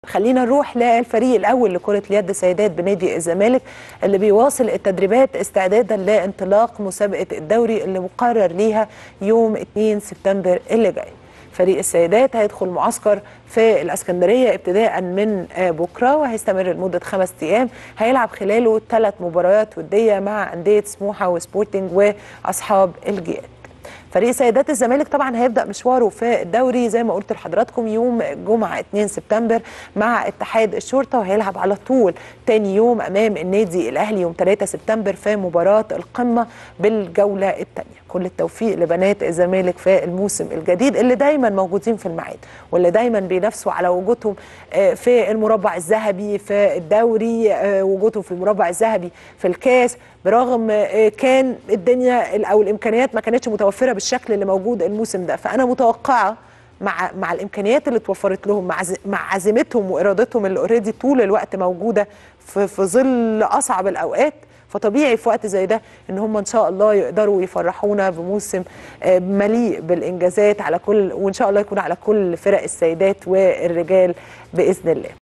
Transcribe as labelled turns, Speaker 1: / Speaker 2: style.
Speaker 1: خلينا نروح للفريق الاول لكره اليد سيدات بنادي الزمالك اللي بيواصل التدريبات استعدادا لانطلاق مسابقه الدوري اللي مقرر ليها يوم 2 سبتمبر اللي جاي فريق السيدات هيدخل معسكر في الاسكندريه ابتداء من بكره وهيستمر لمده خمس ايام هيلعب خلاله ثلاث مباريات وديه مع انديه سموحه وسبورتنج واصحاب الجياد فريق سيدات الزمالك طبعا هيبدا مشواره في الدوري زي ما قلت لحضراتكم يوم الجمعه 2 سبتمبر مع اتحاد الشرطه وهيلعب على طول تاني يوم امام النادي الاهلي يوم 3 سبتمبر في مباراه القمه بالجوله الثانيه كل التوفيق لبنات الزمالك في الموسم الجديد اللي دايما موجودين في الميعاد واللي دايما بينافسوا على وجودهم في المربع الذهبي في الدوري وجودهم في المربع الذهبي في الكاس برغم كان الدنيا او الامكانيات ما كانتش متوفره بالشكل اللي موجود الموسم ده فانا متوقعه مع مع الامكانيات اللي اتوفرت لهم مع مع عزيمتهم وارادتهم اللي اوريدي طول الوقت موجوده في, في ظل اصعب الاوقات فطبيعي في وقت زي ده ان هم ان شاء الله يقدروا يفرحونا بموسم مليء بالانجازات على كل وان شاء الله يكون على كل فرق السيدات والرجال باذن الله